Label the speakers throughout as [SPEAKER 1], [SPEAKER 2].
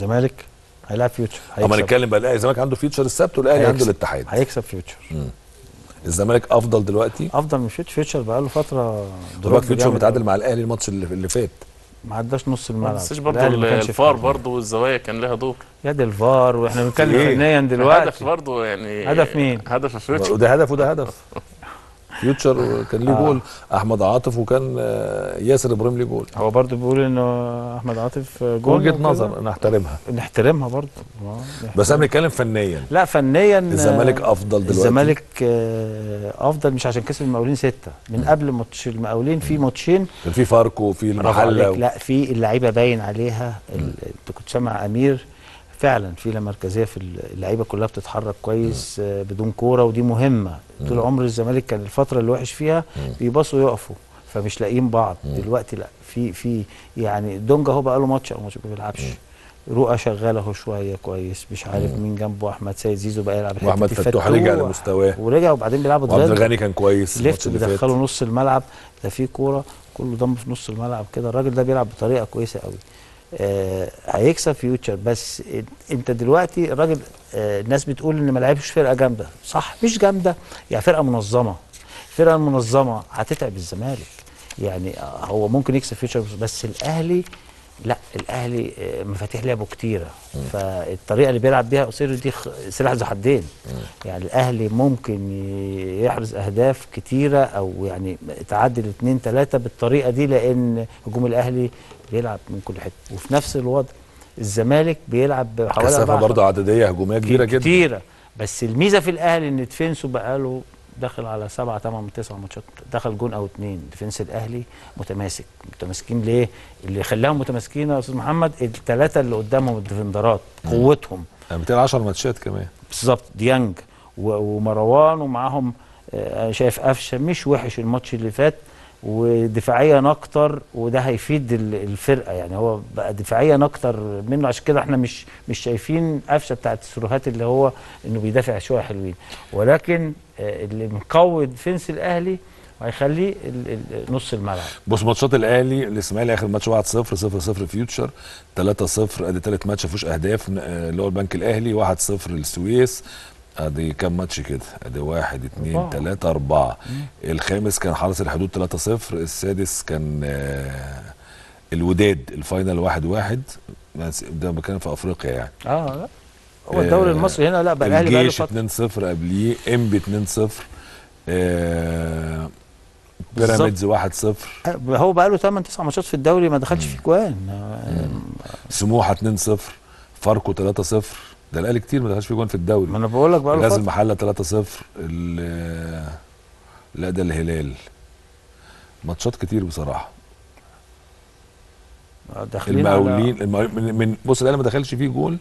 [SPEAKER 1] الزمالك هيلعب فيوتشر
[SPEAKER 2] اما
[SPEAKER 1] هيكسب
[SPEAKER 2] نتكلم بقى الاهلي الزمالك عنده فيوتشر السبت والاهلي عنده
[SPEAKER 1] هيكسب.
[SPEAKER 2] الاتحاد
[SPEAKER 1] هيكسب فيوتشر
[SPEAKER 2] الزمالك افضل دلوقتي
[SPEAKER 1] افضل من فيوتشر فيوتشر بقى له فتره
[SPEAKER 2] دلوقتي فيوتشر
[SPEAKER 1] جامد
[SPEAKER 2] متعادل
[SPEAKER 1] أوي.
[SPEAKER 2] مع الاهلي الماتش اللي, اللي فات
[SPEAKER 1] ما عداش نص
[SPEAKER 3] ما
[SPEAKER 1] الملعب
[SPEAKER 3] تنساش برضه
[SPEAKER 1] الأهلي ما كانش في
[SPEAKER 3] الفار
[SPEAKER 1] حاجة.
[SPEAKER 3] برضه والزوايا كان لها دور
[SPEAKER 1] يد الفار واحنا بنتكلم
[SPEAKER 2] إيه؟
[SPEAKER 1] فنيا
[SPEAKER 3] هدف
[SPEAKER 1] دلوقتي
[SPEAKER 3] برضه يعني
[SPEAKER 1] هدف مين؟
[SPEAKER 3] هدف فيوتشر
[SPEAKER 2] وده هدف وده هدف فيوتشر كان ليه جول احمد عاطف وكان آه، ياسر ابراهيم ليه جول
[SPEAKER 1] هو برضه بيقول انه احمد عاطف جول
[SPEAKER 2] وجهه
[SPEAKER 1] وكده.
[SPEAKER 2] نظر انا احترمها
[SPEAKER 1] نحترمها برضه آه،
[SPEAKER 2] بس انا بنتكلم فنيا
[SPEAKER 1] لا فنيا
[SPEAKER 2] الزمالك افضل دلوقتي
[SPEAKER 1] الزمالك آه، افضل مش عشان كسب المقاولين ستة من قبل ماتش المقاولين في ماتشين
[SPEAKER 2] كان في فاركو وفي
[SPEAKER 1] برافو
[SPEAKER 2] المحله
[SPEAKER 1] عليك لا في اللعيبه باين عليها ال- انت كنت سامع امير فعلا في لا مركزيه في اللعيبه كلها بتتحرك كويس آه، بدون كوره ودي مهمه طول عمر الزمالك كان الفتره اللي وحش فيها بيباصوا يقفوا فمش لاقيين بعض دلوقتي لا في في يعني دونجا هو بقى له ماتش او ماتش ما بيلعبش رؤى شغاله اهو شويه كويس مش عارف مين جنبه احمد سيد زيزو بقى يلعب الحتة
[SPEAKER 2] واحمد
[SPEAKER 1] دي.
[SPEAKER 2] فتوح رجع لمستواه
[SPEAKER 1] ورجع وبعدين بيلعبوا
[SPEAKER 2] وعبد
[SPEAKER 1] ضد
[SPEAKER 2] الغني كان كويس الماتش
[SPEAKER 1] ليفت
[SPEAKER 2] اللي فات
[SPEAKER 1] بيدخله نص الملعب ده فيه كوره كله ضم في نص الملعب كده الراجل ده بيلعب بطريقه كويسه قوي آه هيكسب فيوتشر بس إن- انت دلوقتي الراجل آه الناس بتقول ان ما لعبش فرقه جامده صح مش جامده يعني فرقه منظمه الفرقه المنظمه هتتعب الزمالك يعني آه، هو ممكن يكسب فيوتشر بس الاهلي لا الاهلي آه، مفاتيح لعبه كتيره فالطريقه اللي بيلعب بيها اسيرو دي خ- سلاح ذو حدين يعني الاهلي ممكن ي- يحرز اهداف كتيره او يعني تعدي الاثنين ثلاثه بالطريقه دي لان هجوم الاهلي بيلعب من كل حته وفي نفس الوضع الزمالك بيلعب بحوالي
[SPEAKER 2] كثافه
[SPEAKER 1] أربعة
[SPEAKER 2] برضه عدديه هجوميه كبيره جدا
[SPEAKER 1] كتيره بس الميزه في الاهلي ان ديفينسه بقاله داخل على سبعة ثمان من تسع ماتشات دخل جون او اتنين ديفنس الاهلي متماسك متماسكين ليه؟ اللي خلاهم متماسكين يا استاذ محمد الثلاثه اللي قدامهم الديفندرات قوتهم
[SPEAKER 2] يعني 210 ماتشات كمان
[SPEAKER 1] بالظبط ديانج و- ومروان ومعاهم آه، أنا شايف قفشه مش وحش الماتش اللي فات ودفاعيا اكتر وده هيفيد ال- الفرقه يعني هو بقى دفاعيا اكتر منه عشان كده احنا مش مش شايفين قفشه بتاعت السروهات اللي هو انه بيدافع شويه حلوين ولكن آه، اللي مقوي ديفنس الاهلي وهيخليه ال- ال- نص الملعب
[SPEAKER 2] بص ماتشات الاهلي الاسماعيلي اخر ماتش 1 0 0 0 فيوتشر 3 0 ادي ثالث ماتش ما فيهوش اهداف آه، اللي هو البنك الاهلي 1 0 للسويس ادي كام ماتش كده ادي 1 2
[SPEAKER 1] أربعة.
[SPEAKER 2] 3 4 الخامس كان حرس الحدود 3 0 السادس كان آه، الوداد الفاينل 1 1 ده بتكلم في افريقيا يعني
[SPEAKER 1] اه لا هو الدوري
[SPEAKER 2] آه،
[SPEAKER 1] المصري هنا لا بقى الاهلي بقى له
[SPEAKER 2] الجيش
[SPEAKER 1] فتره
[SPEAKER 2] 2 0 قبليه انبي 2 0 آه
[SPEAKER 1] بالظبط.
[SPEAKER 2] بيراميدز 1 0
[SPEAKER 1] هو بقى له 8 9 ماتشات في الدوري ما دخلش فيه جوان
[SPEAKER 2] سموحه 2 0 فاركو 3 0 ده الاهلي كتير ما دخلش فيه جوان في الدوري
[SPEAKER 1] ما انا بقول لك بقى له
[SPEAKER 2] غاز
[SPEAKER 1] فتره
[SPEAKER 2] المحله 3 0 ال- لا ده الهلال ماتشات كتير بصراحه
[SPEAKER 1] داخلين على-
[SPEAKER 2] المقاولين المقاولين- من, من بص الاهلي ما دخلش فيه جول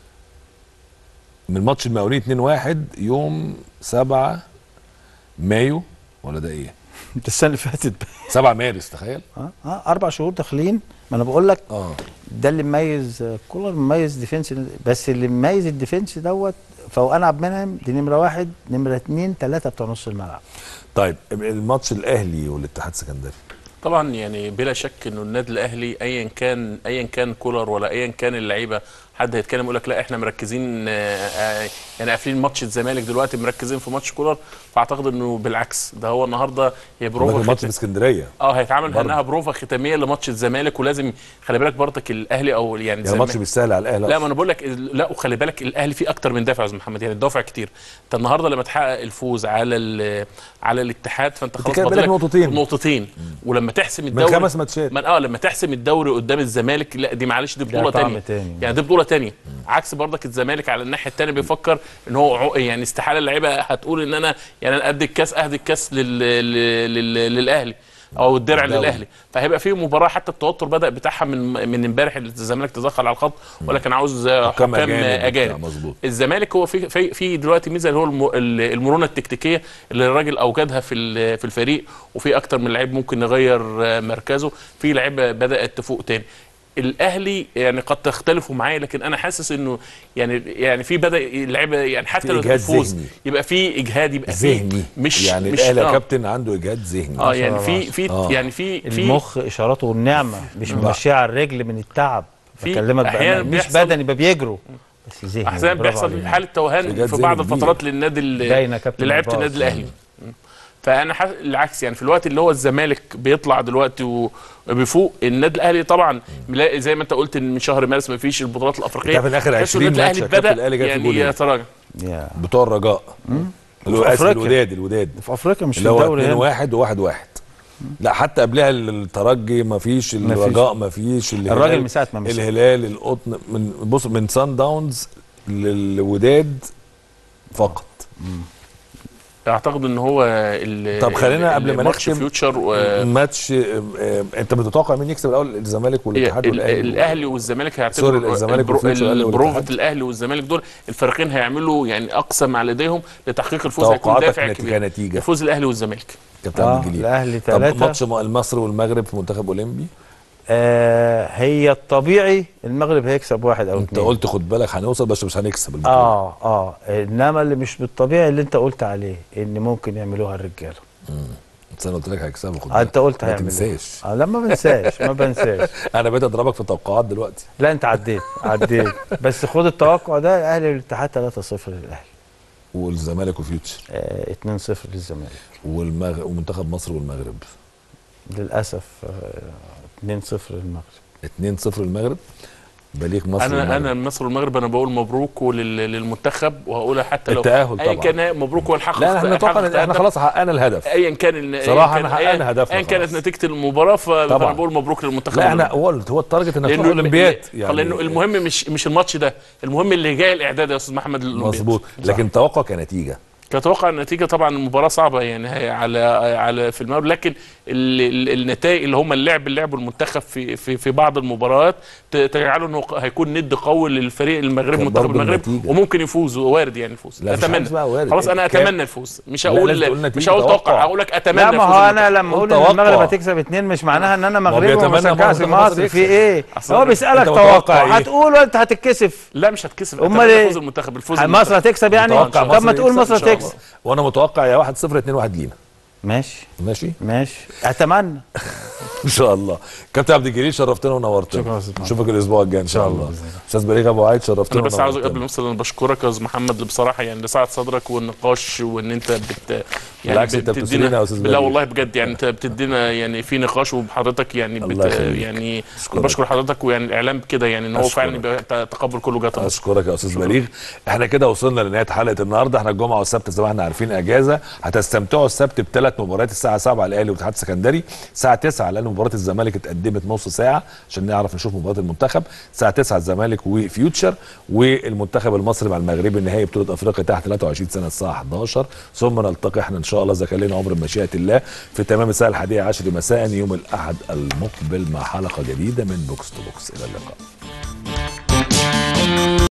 [SPEAKER 2] من ماتش المقاولين 2 1 يوم 7 مايو ولا ده ايه؟
[SPEAKER 1] ده السنه اللي فاتت
[SPEAKER 2] 7 مارس تخيل
[SPEAKER 1] اه اه اربع شهور داخلين ما انا بقول لك
[SPEAKER 2] اه
[SPEAKER 1] ده اللي مميز آه، كولر مميز ديفنس بس اللي مميز الديفنس دوت فوقان عبد المنعم دي نمره واحد نمره اتنين ثلاثه بتوع نص الملعب
[SPEAKER 2] طيب الماتش الاهلي والاتحاد السكندري
[SPEAKER 3] طبعا يعني بلا شك انه النادي الاهلي ايا كان ايا كان كولر ولا ايا كان اللعيبه حد هيتكلم يقول لك لا احنا مركزين آه، آه، يعني قافلين ماتش الزمالك دلوقتي مركزين في ماتش كولر فاعتقد انه بالعكس ده هو النهارده هي بروفا
[SPEAKER 2] الماتش في
[SPEAKER 3] ختام-
[SPEAKER 2] اسكندريه
[SPEAKER 3] اه هيتعامل
[SPEAKER 2] برضه.
[SPEAKER 3] كانها بروفا ختاميه لماتش الزمالك ولازم خلي بالك برضك الاهلي او يعني
[SPEAKER 2] يعني
[SPEAKER 3] الزمالك-
[SPEAKER 2] الماتش مش سهل على الاهلي
[SPEAKER 3] لا ما انا بقول لك لا وخلي بالك الاهلي فيه اكتر من دافع يا استاذ محمد يعني الدافع كتير انت النهارده لما تحقق الفوز على ال- على الاتحاد فانت خلاص
[SPEAKER 2] كده
[SPEAKER 3] فاضل
[SPEAKER 2] بالك
[SPEAKER 3] لك
[SPEAKER 2] نقطتين.
[SPEAKER 3] نقطتين ولما تحسم
[SPEAKER 2] من
[SPEAKER 3] الدوري
[SPEAKER 2] خمس ماتشات
[SPEAKER 3] من اه لما تحسم الدوري قدام الزمالك لا دي معلش دي بطوله
[SPEAKER 1] طعم
[SPEAKER 3] تانية
[SPEAKER 1] تاني.
[SPEAKER 3] يعني دي بطوله تانية عكس برضك الزمالك على الناحيه التانية بيفكر ان هو عو- يعني استحاله اللعيبه هتقول ان انا يعني انا ادي الكاس اهدي الكاس لل... لل... لل... للاهلي او الدرع
[SPEAKER 2] الدوري.
[SPEAKER 3] للاهلي فهيبقى في مباراه حتى التوتر بدا بتاعها من من امبارح الزمالك تدخل على الخط ولكن عاوز
[SPEAKER 2] حكام
[SPEAKER 3] حكام
[SPEAKER 2] أجانب
[SPEAKER 3] اجانب
[SPEAKER 2] وبتاع، مظبوط.
[SPEAKER 3] الزمالك هو في في, في دلوقتي ميزه اللي هو الم- ال- المرونه التكتيكيه اللي الراجل اوجدها في ال- في الفريق وفي اكتر من لعيب ممكن يغير آه، مركزه في لعيبه بدات تفوق تاني الاهلي يعني قد تختلفوا معايا لكن انا حاسس انه يعني يعني في بدا اللعيبه يعني حتى
[SPEAKER 2] في
[SPEAKER 3] لو
[SPEAKER 2] إجهاد
[SPEAKER 3] الفوز
[SPEAKER 2] ذهني.
[SPEAKER 3] يبقى في اجهاد يبقى في
[SPEAKER 2] ذهني
[SPEAKER 3] مش
[SPEAKER 2] يعني
[SPEAKER 3] مش
[SPEAKER 2] الاهلي يا
[SPEAKER 3] آه.
[SPEAKER 2] كابتن عنده اجهاد ذهني
[SPEAKER 3] اه يعني في في
[SPEAKER 2] آه.
[SPEAKER 3] يعني في في
[SPEAKER 1] المخ اشاراته والنعمه مش ماشيه على الرجل من التعب
[SPEAKER 3] في
[SPEAKER 1] بكلمك
[SPEAKER 3] أحياناً
[SPEAKER 1] بأمانة. مش
[SPEAKER 3] بيحصل-
[SPEAKER 1] بدني يبقى بيجروا بس ذهني
[SPEAKER 3] احيانا
[SPEAKER 1] برافو
[SPEAKER 3] بيحصل
[SPEAKER 1] عليك.
[SPEAKER 3] حاله توهان
[SPEAKER 2] بجد
[SPEAKER 3] في بعض
[SPEAKER 2] ذهن كبير.
[SPEAKER 3] الفترات للنادي ال-
[SPEAKER 1] باينة كابتن
[SPEAKER 3] للعيبه
[SPEAKER 1] عباس.
[SPEAKER 3] النادي الاهلي فانا حاسس العكس يعني في الوقت اللي هو الزمالك بيطلع دلوقتي وبيفوق النادي الاهلي طبعا ملاقي زي ما انت قلت ان من شهر مارس ما فيش البطولات الافريقيه
[SPEAKER 2] ده في الآخر
[SPEAKER 3] تحسوا
[SPEAKER 2] 20
[SPEAKER 3] النادي
[SPEAKER 2] ماتش
[SPEAKER 3] الاهلي
[SPEAKER 2] الكابتن
[SPEAKER 3] بدا
[SPEAKER 2] الأهلي جاب فيه
[SPEAKER 3] يعني
[SPEAKER 2] جولين.
[SPEAKER 3] يتراجع
[SPEAKER 1] يا.
[SPEAKER 2] بتوع الرجاء اللي هو
[SPEAKER 1] في
[SPEAKER 2] آسف،
[SPEAKER 1] أفريقيا.
[SPEAKER 2] الوداد الوداد
[SPEAKER 1] في افريقيا مش في
[SPEAKER 2] اللي هو
[SPEAKER 1] الدوري
[SPEAKER 2] 2
[SPEAKER 1] هنا
[SPEAKER 2] 1 و1 1 لا حتى قبلها الترجي ما فيش الرجاء ما فيش
[SPEAKER 1] الراجل من ساعة ما مسك.
[SPEAKER 2] الهلال القطن من بص من سان داونز للوداد فقط
[SPEAKER 3] اعتقد ان هو ال-
[SPEAKER 2] طب خلينا
[SPEAKER 3] ال-
[SPEAKER 2] قبل ما
[SPEAKER 3] ماتش
[SPEAKER 2] نختم
[SPEAKER 3] فيوتشر و-
[SPEAKER 2] ماتش آه، آه، انت بتتوقع مين يكسب الاول الزمالك والاتحاد
[SPEAKER 3] ال-
[SPEAKER 2] والاهلي
[SPEAKER 3] الاهلي والزمالك
[SPEAKER 2] سوري،
[SPEAKER 3] هيعتبروا
[SPEAKER 2] الزمالك
[SPEAKER 3] البرو-
[SPEAKER 2] وفيوتشر الأهلي
[SPEAKER 3] البروفة
[SPEAKER 2] والاتحاد.
[SPEAKER 3] الاهلي والزمالك دول الفريقين هيعملوا يعني اقصى ما لديهم لتحقيق الفوز هيكون
[SPEAKER 2] توقعاتك
[SPEAKER 3] دافع
[SPEAKER 2] نت-
[SPEAKER 3] كبير
[SPEAKER 2] كنتيجة.
[SPEAKER 3] فوز الاهلي والزمالك
[SPEAKER 2] كابتن
[SPEAKER 1] آه،
[SPEAKER 2] عبد الجليل
[SPEAKER 1] الأهلي
[SPEAKER 2] طب
[SPEAKER 1] تلاتة.
[SPEAKER 2] ماتش مصر والمغرب في منتخب اولمبي
[SPEAKER 1] آه هي الطبيعي المغرب هيكسب واحد او
[SPEAKER 2] انت
[SPEAKER 1] اتنين
[SPEAKER 2] قلت خد بالك هنوصل بس مش هنكسب البطوله
[SPEAKER 1] اه اه انما اللي مش بالطبيعي اللي انت قلت عليه ان ممكن يعملوها الرجاله
[SPEAKER 2] بس انا قلت لك هيكسبوا خد
[SPEAKER 1] آه انت قلت
[SPEAKER 2] ما
[SPEAKER 1] هيعملوها
[SPEAKER 2] تنساش
[SPEAKER 1] اه لا ما بنساش ما بنساش
[SPEAKER 2] انا بقيت اضربك في التوقعات دلوقتي
[SPEAKER 1] لا انت عديت عديت بس خد التوقع ده الاهلي والاتحاد 3-0 للاهلي
[SPEAKER 2] والزمالك وفيوتشر
[SPEAKER 1] آه 2-0 للزمالك
[SPEAKER 2] والمغ... ومنتخب مصر والمغرب
[SPEAKER 1] للاسف آه 2-0 للمغرب
[SPEAKER 2] 2-0 المغرب بليغ مصر
[SPEAKER 3] انا
[SPEAKER 2] والمغرب.
[SPEAKER 3] انا مصر والمغرب انا بقول مبروك ولل- للمنتخب وهقولها حتى لو
[SPEAKER 2] التأهل
[SPEAKER 3] ايا
[SPEAKER 2] طبعا.
[SPEAKER 3] كان مبروك هو الحق
[SPEAKER 2] لا احنا نتوقع ان احنا خلاص حققنا الهدف
[SPEAKER 3] ايا كان ال-
[SPEAKER 2] صراحة
[SPEAKER 3] أياً
[SPEAKER 2] احنا
[SPEAKER 3] كان-
[SPEAKER 2] حققنا
[SPEAKER 3] أياً-
[SPEAKER 2] هدفنا
[SPEAKER 3] ايا كانت
[SPEAKER 2] خلاص.
[SPEAKER 3] نتيجه المباراه ف-
[SPEAKER 2] طبعاً.
[SPEAKER 3] فانا بقول مبروك للمنتخب
[SPEAKER 2] لا احنا
[SPEAKER 3] الأولمبي.
[SPEAKER 2] هو هو التارجت انك تروح
[SPEAKER 3] لانه
[SPEAKER 2] اولمبياد
[SPEAKER 3] يعني لانه المهم مش مش الماتش ده المهم اللي جاي الاعداد يا استاذ محمد للاولمبياد
[SPEAKER 2] مظبوط لكن توقع كنتيجه
[SPEAKER 3] كتوقع النتيجه طبعا المباراه صعبه يعني هي على على في المغرب لكن ال- ال- النتائج اللي هم اللعب اللي لعبوا المنتخب في في في بعض المباريات ت- تجعله انه ق- هيكون ند قوي للفريق المغربي
[SPEAKER 2] كان
[SPEAKER 3] منتخب
[SPEAKER 2] برضه
[SPEAKER 3] المغرب
[SPEAKER 2] النتيجة.
[SPEAKER 3] وممكن يفوز وارد يعني يفوز
[SPEAKER 2] لا، مفيش حاجة اسمها وارد.
[SPEAKER 3] خلاص انا
[SPEAKER 2] كام؟
[SPEAKER 3] اتمنى الفوز مش
[SPEAKER 2] لا، لازم
[SPEAKER 3] هقول
[SPEAKER 2] تقول نتيجة،
[SPEAKER 3] مش هقول
[SPEAKER 2] توقع.
[SPEAKER 3] توقع هقول لك اتمنى
[SPEAKER 1] لا ما
[SPEAKER 3] فوز
[SPEAKER 1] هو
[SPEAKER 3] المنتخب.
[SPEAKER 1] انا لما اقول
[SPEAKER 2] قلت
[SPEAKER 1] ان المغرب
[SPEAKER 2] توقع.
[SPEAKER 1] هتكسب اتنين مش معناها ان انا
[SPEAKER 2] هو
[SPEAKER 1] مغربي
[SPEAKER 2] بيتمنى
[SPEAKER 1] وما بشجعش
[SPEAKER 2] منتخب مصر
[SPEAKER 1] مصر في
[SPEAKER 2] يكسب.
[SPEAKER 1] ايه
[SPEAKER 3] أصل
[SPEAKER 1] هو
[SPEAKER 3] أنا-
[SPEAKER 1] بيسالك
[SPEAKER 2] أنت متوقع
[SPEAKER 1] توقع
[SPEAKER 2] إيه؟
[SPEAKER 1] هتقول وانت هتتكسف
[SPEAKER 3] لا مش هتكسب
[SPEAKER 1] أمال
[SPEAKER 3] أتمنى
[SPEAKER 1] إيه؟
[SPEAKER 3] فوز المنتخب الفوز
[SPEAKER 1] مصر
[SPEAKER 3] المنتخب.
[SPEAKER 1] هتكسب يعني
[SPEAKER 2] متوقع
[SPEAKER 1] طب ما
[SPEAKER 2] مصر
[SPEAKER 1] تقول
[SPEAKER 2] يكسب
[SPEAKER 1] مصر
[SPEAKER 2] إن شاء الله.
[SPEAKER 1] هتكسب
[SPEAKER 2] وانا متوقع يا 1-0 2-1 لينا
[SPEAKER 1] ماشي
[SPEAKER 2] ماشي
[SPEAKER 1] ماشي اتمنى
[SPEAKER 2] ان شاء الله كابتن عبد الجليل شرفتنا ونورتنا
[SPEAKER 1] شكرا يا أستاذ محمد.
[SPEAKER 2] نشوفك الاسبوع الجاي ان شاء
[SPEAKER 1] شاء الله
[SPEAKER 2] الله
[SPEAKER 1] بإذن الله.
[SPEAKER 2] استاذ بليغ ابو عايد شرفتنا
[SPEAKER 3] انا بس عاوز
[SPEAKER 2] ونورتنا.
[SPEAKER 3] قبل ما اوصل انا بشكرك يا استاذ محمد اللي بصراحه يعني لسعه صدرك والنقاش وان انت بت يعني
[SPEAKER 2] بالعكس أنت
[SPEAKER 3] بتدينا-
[SPEAKER 2] بتسعدنا يا أستاذ
[SPEAKER 3] لا
[SPEAKER 2] بليغ.
[SPEAKER 3] والله بجد يعني انت بتدينا يعني في نقاش وحضرتك يعني بت
[SPEAKER 2] الله يخليك.
[SPEAKER 3] يعني
[SPEAKER 2] أشكرك.
[SPEAKER 3] أنا بشكر حضرتك ويعني الاعلام كده يعني ان هو
[SPEAKER 2] أشكرك.
[SPEAKER 3] فعلا يبقى تقبل كله جات مصر
[SPEAKER 2] اشكرك يا استاذ بليغ احنا كده وصلنا لنهايه حلقه النهارده احنا الجمعه والسبت زي ما احنا عارفين اجازه هتستمتعوا السبت بثلاث مباريات الساعه 7 الاهلي والاتحاد السكندري الساعه 9 لان مباراه الزمالك اتقدمت نص ساعه عشان نعرف نشوف مباراه المنتخب الساعه 9 الزمالك وفيوتشر والمنتخب المصري مع المغربي النهائي بطوله افريقيا تحت 23 سنه الساعه 11 ثم نلتقي احنا ان شاء الله اذا كان لنا عمر بمشيئه الله في تمام الساعه الحادية عشر مساء يوم الاحد المقبل مع حلقه جديده من بوكس تو بوكس الى اللقاء